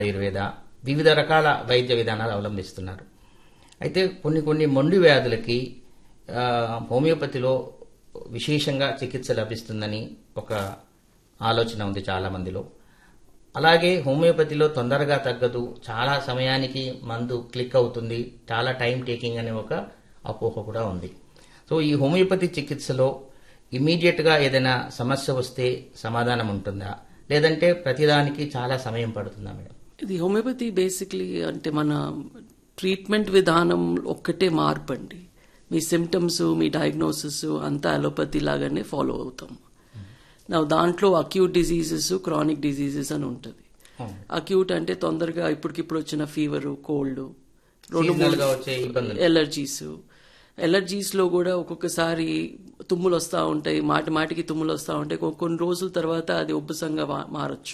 ఆయుర్వేద వివిధ రకాల వైద్య విధానాలు అవలంబిస్తున్నారు అయితే కొన్ని కొన్ని మొండి వ్యాధులకి ఆ, హోమియోపతిలో విశేషంగా చికిత్స లభిస్తుందని ఒక ఆలోచన ఉంది చాలా మందిలో అలాగే హోమియోపతిలో తొందరగా తగ్గదు చాలా సమయానికి మందు క్లిక్ అవుతుంది చాలా టైం టేకింగ్ అనే ఒక అపోహ కూడా ఉంది సో ఈ హోమియోపతి చికిత్సలో ఇమీడియట్గా ఏదైనా సమస్య వస్తే సమాధానం ఉంటుందా లేదంటే ప్రతిదానికి చాలా సమయం పడుతుందా మేడం ఇది హోమియోపతి బేసిక్లీ అంటే మన ట్రీట్మెంట్ విధానం ఒక్కటే మార్పు అండి మీ సిమ్టమ్స్ మీ డయాగ్నోసిస్ అంతా అలోపతి లాగానే ఫాలో అవుతాం నా దాంట్లో అక్యూట్ డిసీజెస్ క్రానిక్ డిసీజెస్ అని ఉంటుంది అక్యూట్ అంటే తొందరగా ఇప్పటికిప్పుడు వచ్చిన ఫీవర్ కోల్డ్ రెండు Seasonal గా వచ్చే ఇబ్బందులు ఎలర్జీస్ ఎలర్జీస్ లో కూడా ఒక్కొక్కసారి తుమ్ములు వస్తూ ఉంటాయి మాటి మాటికి తుమ్ములు వస్తూ ఉంటాయి కొ- కొన్ని రోజుల తర్వాత అది ఉబ్బసంగా వా- మారచ్చు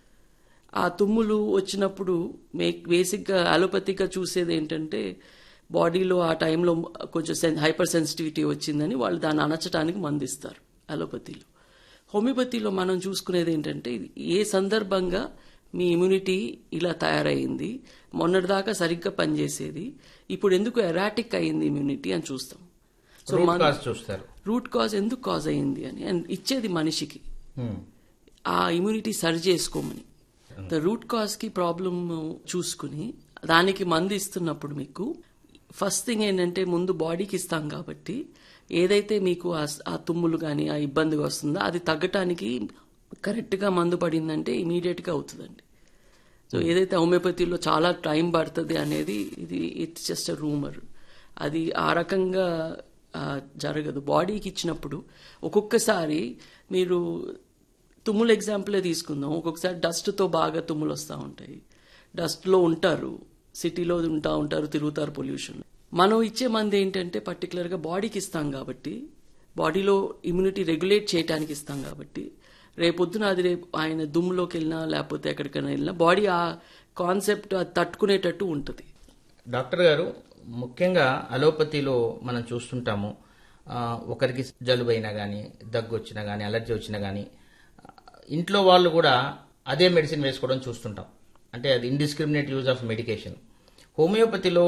ఆ తుమ్ములు వచ్చినప్పుడు మే బేసిక్గా అలోపతిగా చూసేది ఏంటంటే బాడీలో ఆ టైంలో కొంచెం సెన్ హైపర్ సెన్సిటివిటీ వచ్చిందని వాళ్ళు దాన్ని అణచడానికి మందిస్తారు అలోపతిలో హోమియోపతిలో మనం చూసుకునేది ఏంటంటే ఇది ఏ సందర్భంగా మీ ఇమ్యూనిటీ ఇలా తయారైంది మొన్నటిదాకా సరిగ్గా పనిచేసేది ఇప్పుడు ఎందుకు ఎరాటిక్ అయింది ఇమ్యూనిటీ అని చూస్తాం సో రూట్ మన కాజ్ చూస్తారు రూట్ కాజ్ ఎందుకు కాజ్ అయింది అని అండ్ ఇచ్చేది మనిషికి Hmm. ఆ ఇమ్యూనిటీ సరి చేసుకోమని ద రూట్ కాజ్ కి ప్రాబ్లమ్ చూసుకుని దానికి మందు ఇస్తున్నప్పుడు మీకు ఫస్ట్ థింగ్ ఏంటంటే ముందు బాడీకి ఇస్తాం కాబట్టి ఏదైతే మీకు ఆ- ఆ తుమ్ములు కానీ ఆ ఇబ్బంది వస్తుందో అది తగ్గటానికి కరెక్ట్గా మందు పడిందంటే ఇమీడియట్ గా అవుతుందండి సో ఏదైతే హోమియోపతిలో చాలా టైం పడుతుంది అనేది ఇది ఇట్స్ జస్ట్ అ రూమర్ అది ఆ రకంగా ఆ, జరగదు బాడీకి ఇచ్చినప్పుడు ఒక్కొక్కసారి మీరు తుమ్ముల ఎగ్జాంపులే తీసుకుందాం ఒక్కొక్కసారి డస్ట్తో బాగా తుమ్ములు వస్తూ ఉంటాయి డస్ట్లో ఉంటారు సిటీలో ఉంటా ఉంటారు తిరుగుతారు పొల్యూషన్ మనం ఇచ్చే మంది ఏంటంటే పర్టికులర్గా బాడీకి ఇస్తాం కాబట్టి బాడీలో ఇమ్యూనిటీ రెగ్యులేట్ చేయడానికి ఇస్తాం కాబట్టి రేపొద్దున అది రేపు ఆయన దుమ్ములోకి వెళ్ళినా లేకపోతే ఎక్కడికైనా వెళ్ళినా బాడీ ఆ కాన్సెప్ట్ అది తట్టుకునేటట్టు ఉంటుంది డాక్టర్ గారు ముఖ్యంగా అలోపతిలో మనం చూస్తుంటాము ఆ, ఒకరికి జలుబు అయినా కానీ దగ్గు వచ్చినా కానీ అలర్జీ వచ్చినా కానీ ఇంట్లో వాళ్ళు కూడా అదే మెడిసిన్ వేసుకోవడం చూస్తుంటాం అంటే అది ఇండిస్క్రిమినేట్ యూజ్ ఆఫ్ మెడికేషన్ హోమియోపతిలో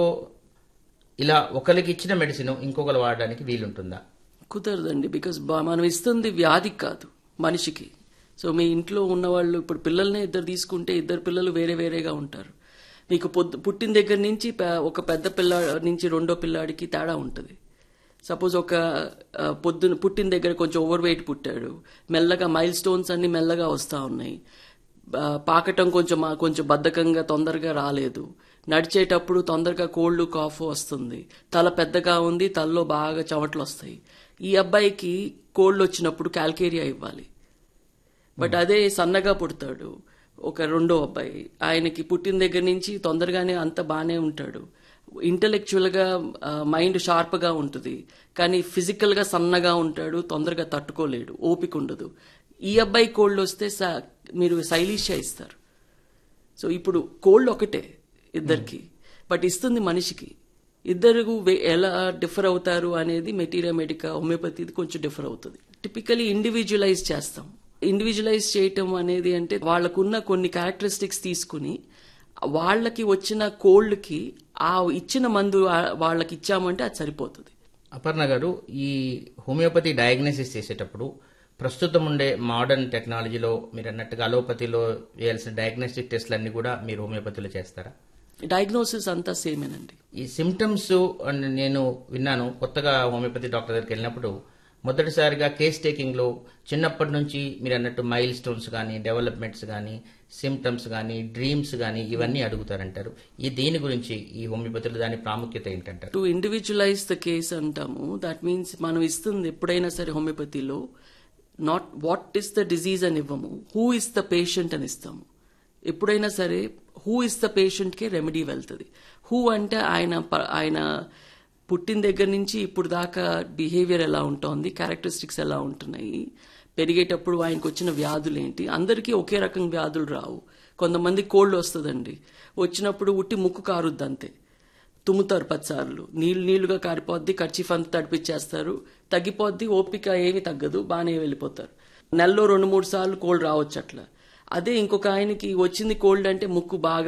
ఇలా ఒకరికి ఇచ్చిన మెడిసిన్ ఇంకొకరు వాడడానికి వీలుంటుందా కుదరదండి బికాస్ మనం ఇస్తుంది వ్యాధికి కాదు మనిషికి సో మీ ఇంట్లో ఉన్నవాళ్ళు ఇప్పుడు పిల్లల్నే ఇద్దరు తీసుకుంటే ఇద్దరు పిల్లలు వేరే వేరేగా ఉంటారు మీకు పొద్దు పుట్టిన దగ్గర నుంచి పె- ఒక పెద్ద పిల్ల నుంచి రెండో పిల్లాడికి తేడా ఉంటుంది సపోజ్ ఒక ఆ, పొద్దున పుట్టిన దగ్గర కొంచెం ఓవర్ వెయిట్ పుట్టాడు మెల్లగా మైల్ స్టోన్స్ అన్ని మెల్లగా వస్తూ ఉన్నాయి ఆ, పాకటం కొంచెం ఆ, కొంచెం బద్ధకంగా తొందరగా రాలేదు నడిచేటప్పుడు తొందరగా కోల్డ్ కాఫ్ వస్తుంది తల పెద్దగా ఉంది తలలో బాగా చెమటలు వస్తాయి ఈ అబ్బాయికి కోల్డ్ వచ్చినప్పుడు క్యాల్కేరియా ఇవ్వాలి బట్ అదే సన్నగా పుడతాడు ఒక రెండో అబ్బాయి ఆయనకి పుట్టిన దగ్గర నుంచి తొందరగానే అంత బాగానే ఉంటాడు ఇంటలెక్చువల్ గా మైండ్ షార్ప్ గా ఉంటుంది కానీ ఫిజికల్ గా సన్నగా ఉంటాడు తొందరగా తట్టుకోలేడు ఓపిక ఉండదు ఈ అబ్బాయి కోల్డ్ వస్తే స- మీరు సైలీషియా ఇస్తారు సో ఇప్పుడు కోల్డ్ ఒకటే ఇద్దరికి బట్ ఇస్తుంది మనిషికి ఇద్దరు వే- ఎలా డిఫర్ అవుతారు అనేది మెటీరియా మెడికా హోమియోపతి కొంచెం డిఫర్ అవుతుంది టిపికలీ ఇండివిజువలైజ్ చేస్తాం ఇండివిజువలైజ్ చేయటం అనేది అంటే వాళ్ళకున్న కొన్ని క్యారెక్టరిస్టిక్స్ తీసుకుని వాళ్ళకి వచ్చిన కోల్డ్కి ఆ ఇచ్చిన మందు ఆ- వాళ్ళకి ఇచ్చామంటే అది సరిపోతుంది అపర్ణ గారు ఈ హోమియోపతి డయాగ్నోసిస్ చేసేటప్పుడు ప్రస్తుతం ఉండే మోడర్న్ టెక్నాలజీలో మీరు అన్నట్టుగా అలోపతిలో వేయాల్సిన డయాగ్నోస్టిక్ టెస్ట్లన్నీ కూడా మీరు హోమియోపతిలో చేస్తారా డయాగ్నోసిస్ అంతా సేమేనండి ఈ సిమ్టమ్స్ అని నేను విన్నాను కొత్తగా హోమియోపతి డాక్టర్ దగ్గరికి వెళ్ళినప్పుడు మొదటిసారిగా కేస్ టేకింగ్ లో చిన్నప్పటి నుంచి మీరు అన్నట్టు మైల్ స్టోన్స్ కానీ డెవలప్మెంట్స్ కానీ సిమ్టమ్స్ కానీ డ్రీమ్స్ కానీ ఇవన్నీ అడుగుతారంటారు ఈ దీని గురించి ఈ హోమియోపతిలో దాని ప్రాముఖ్యత ఏంటంటారు టు ఇండివిజువలైజ్ ద కేస్ అంటాము దట్ మీన్స్ మనం ఇస్తుంది ఎప్పుడైనా సరే హోమియోపతిలో not what is the disease అని ఇవ్వము హూ ఇస్ ద పేషెంట్ అని ఇస్తాము ఎప్పుడైనా సరే హూ ఇస్ ద పేషెంట్కే రెమెడీ వెళ్తుంది హూ అంటే ఆయన ప- ఆయన పుట్టిన దగ్గర నుంచి ఇప్పుడు దాకా బిహేవియర్ ఎలా ఉంటుంది క్యారెక్టరిస్టిక్స్ ఎలా ఉంటున్నాయి పెరిగేటప్పుడు ఆయనకు వచ్చిన వ్యాధులు ఏంటి అందరికీ ఒకే రకం వ్యాధులు రావు కొంతమంది కోల్డ్ వస్తుందండి వచ్చినప్పుడు ఉట్టి ముక్కు కారుద్ది అంతే తుమ్ముతారు పదిసార్లు నీళ్ళు నీళ్లుగా కారిపోద్ది కర్చీఫ్ అంతా తడిపిచ్చేస్తారు తగ్గిపోద్ది ఓపిక ఏమీ తగ్గదు బాగానే వెళ్ళిపోతారు నెలలో రెండు మూడు సార్లు కోల్డ్ రావచ్చు అట్లా అదే ఇంకొక ఆయనకి వచ్చింది కోల్డ్ అంటే ముక్కు బాగా